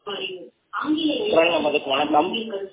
குரல் நமதுக்கு வணக்கம்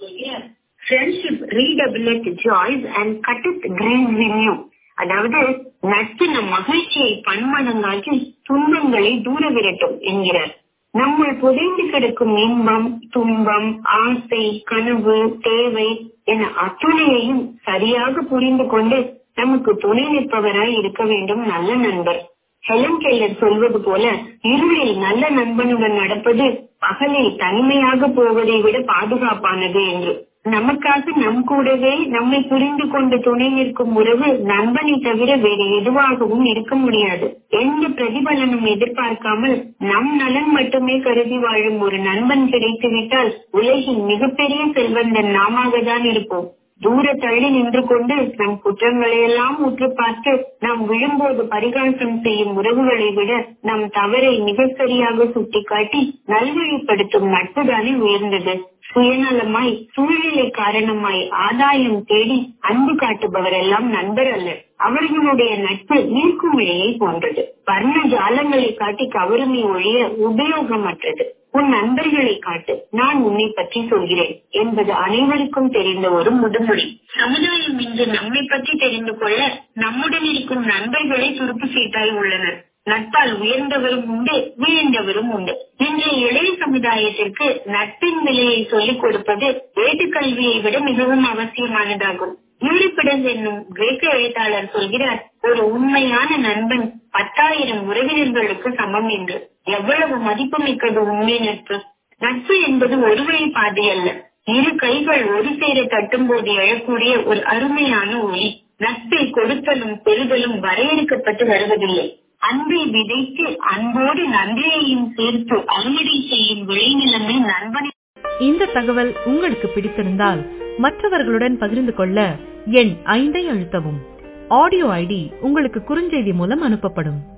friendship redoubleth joys and cutteth grace renew அதாவது நட்பு நம் மகிழ்ச்சியை பன்மடங்காக்கி துன்பங்களை தூர விரட்டும் என்கிறார் நம்முள் புதைந்து கிடக்கும் இன்பம் துன்பம் ஆசை கனவு தேவை என அத்துணையையும் சரியாக புரிந்து கொண்டு நமக்கு துணை நிற்பவராய் இருக்க வேண்டும் நல்ல நண்பர் ஹெலன் கெல்லர் சொல்வது போல இருளில் நல்ல நண்பனுடன் நடப்பது பகலில் தனிமையாக போவதை விட பாதுகாப்பானது என்று நமக்காக நம் கூடவே நம்மை புரிந்து கொண்டு துணை நிற்கும் உறவு நண்பனை தவிர வேறு எதுவாகவும் இருக்க முடியாது எந்த பிரதிபலனும் எதிர்பார்க்காமல் நம் நலன் மட்டுமே கருதி வாழும் ஒரு நண்பன் கிடைத்துவிட்டால் உலகின் மிகப்பெரிய செல்வந்தன் நாமாக தான் இருப்போம் தூர தள்ளி நின்று கொண்டு நம் குற்றங்களை எல்லாம் உற்று பார்த்து நாம் விழும்போது பரிகாசம் செய்யும் உறவுகளை விட நம் தவறை மிக சரியாக சுட்டிக்காட்டி நல்வழிப்படுத்தும் நட்புதானே உயர்ந்தது சுயநலமாய் சூழ்நிலை காரணமாய் ஆதாயம் தேடி அன்பு காட்டுபவர் எல்லாம் நண்பர் அல்ல அவர்களுடைய நட்பு நீர்க்குமிழையை போன்றது வர்ண ஜாலங்களை காட்டி கவருமை ஒழிய உபயோகமற்றது உன் நண்பர்களை காட்டு நான் உன்னை பற்றி சொல்கிறேன் என்பது அனைவருக்கும் தெரிந்த ஒரு முதுமொழி சமுதாயம் இன்று நம்மை பற்றி தெரிந்து கொள்ள நம்முடன் இருக்கும் நண்பர்களே துருப்பு சீட்டாய் உள்ளனர் நட்பால் உயர்ந்தவரும் உண்டு வீழ்ந்தவரும் உண்டு இன்றைய இளைய சமுதாயத்திற்கு நட்பின் விலையை சொல்லிக் கொடுப்பது வேட்டுக்கல்வியை விட மிகவும் அவசியமானதாகும் யூரிபிடஸ் என்னும் கிரேக்க எழுத்தாளர் சொல்கிறார் ஒரு உண்மையான நண்பன் பத்தாயிரம் உறவினர்களுக்கு சமம் என்று எவ்வளவு மதிப்புமிக்கது உண்மை நட்பு நட்பு என்பது ஒரு வழி பாதை அல்ல இரு கைகள் ஒரு சேர தட்டும் போது எழக்கூடிய ஒரு அருமையான ஒளி நட்பை கொடுத்தலும் பெறுதலும் வரையறுக்கப்பட்டு வருவதில்லை அன்பை விதைத்து அன்போடு நன்றியையும் சேர்த்து அறுவடை செய்யும் விளைநிலைமை நண்பனை இந்த தகவல் உங்களுக்கு பிடித்திருந்தால் மற்றவர்களுடன் பகிர்ந்து கொள்ள எண் ஐந்தை அழுத்தவும் ஆடியோ ஐடி உங்களுக்கு குறுஞ்செய்தி மூலம் அனுப்பப்படும்